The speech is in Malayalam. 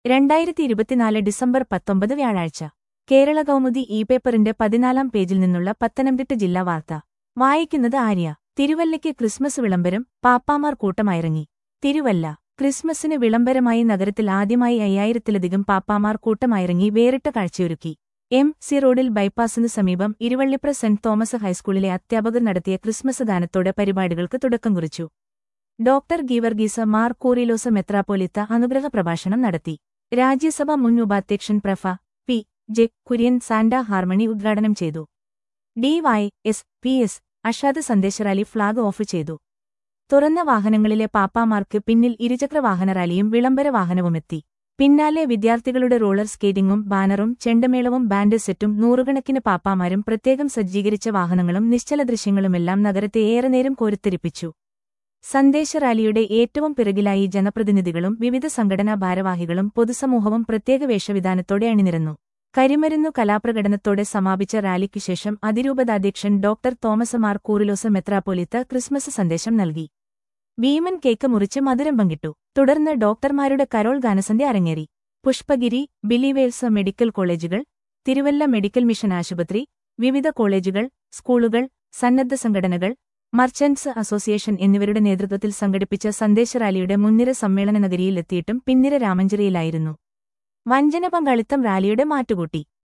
രണ്ടായിരത്തി ഇരുപത്തിനാല് ഡിസംബർ പത്തൊമ്പത് വ്യാഴാഴ്ച കേരള കൗമുദി ഇ പേപ്പറിന്റെ പതിനാലാം പേജിൽ നിന്നുള്ള പത്തനംതിട്ട ജില്ലാ വാർത്ത വായിക്കുന്നത് ആര്യ തിരുവല്ലയ്ക്ക് ക്രിസ്മസ് വിളംബരം പാപ്പാമാർ കൂട്ടമായിറങ്ങി തിരുവല്ല ക്രിസ്മസിന് വിളംബരമായി നഗരത്തിൽ ആദ്യമായി അയ്യായിരത്തിലധികം പാപ്പാമാർ കൂട്ടമായിറങ്ങി വേറിട്ട കാഴ്ചയൊരുക്കി എം സി റോഡിൽ ബൈപ്പാസിനു സമീപം ഇരുവള്ളിപ്ര സെന്റ് തോമസ് ഹൈസ്കൂളിലെ അധ്യാപകർ നടത്തിയ ക്രിസ്മസ് ഗാനത്തോടെ പരിപാടികൾക്ക് തുടക്കം കുറിച്ചു ഡോക്ടർ ഗീവർഗീസ മാർ കൂറിലോസ മെത്രാപ്പോലിത്ത അനുഗ്രഹ പ്രഭാഷണം നടത്തി രാജ്യസഭ മുൻ ഉപാധ്യക്ഷൻ prof P J Kurian Santa harmony ഉദ്ഘാടനം ചെയ്തു D Y S P S Ashad സന്ദേശറാലി ഫ്ളാഗ് ഓഫ് ചെയ്തു തുറന്ന വാഹനങ്ങളിലെ പാപ്പാമാർക്ക് പിന്നിൽ ഇരുചക്ര വാഹന റാലിയും വിളംബര വാഹനവുമെത്തി പിന്നാലെ വിദ്യാർത്ഥികളുടെ റോളർ സ്കേറ്റിംഗും ബാനറും ചെണ്ടമേളവും ബാൻഡ് സെറ്റും നൂറുകണക്കിന് പാപ്പാമാരും പ്രത്യേകം സജ്ജീകരിച്ച വാഹനങ്ങളും നിശ്ചല ദൃശ്യങ്ങളുമെല്ലാം നഗരത്തെ ഏറെ നേരം കോരിത്തെരിപ്പിച്ചു സന്ദേശ റാലിയുടെ ഏറ്റവും പിറകിലായി ജനപ്രതിനിധികളും വിവിധ സംഘടനാ ഭാരവാഹികളും പൊതുസമൂഹവും പ്രത്യേക വേഷവിധാനത്തോടെ അണിനിരന്നു കരിമരുന്നു കലാപ്രകടനത്തോടെ സമാപിച്ച റാലിക്ക് ശേഷം അതിരൂപതാധ്യക്ഷൻ ഡോക്ടർ തോമസ് മാർ കൂറിലോസ മെത്രാപ്പോലിത്ത ക്രിസ്മസ് സന്ദേശം നൽകി ഭീമൻ കേക്ക് മുറിച്ച് മധുരം പങ്കിട്ടു തുടർന്ന് ഡോക്ടർമാരുടെ കരോൾ ഗാനസന്ധ്യ അരങ്ങേറി പുഷ്പഗിരി ബിലിവേൽസ് മെഡിക്കൽ കോളേജുകൾ തിരുവല്ല മെഡിക്കൽ മിഷൻ ആശുപത്രി വിവിധ കോളേജുകൾ സ്കൂളുകൾ സന്നദ്ധ സംഘടനകൾ മർച്ചന്റ്സ് അസോസിയേഷൻ എന്നിവരുടെ നേതൃത്വത്തിൽ സംഘടിപ്പിച്ച സന്ദേശ റാലിയുടെ മുൻനിര സമ്മേളന നഗരിയിൽ എത്തിയിട്ടും പിന്നിര രാമഞ്ചിറയിലായിരുന്നു വഞ്ചന പങ്കാളിത്തം റാലിയുടെ മാറ്റുകൂട്ടി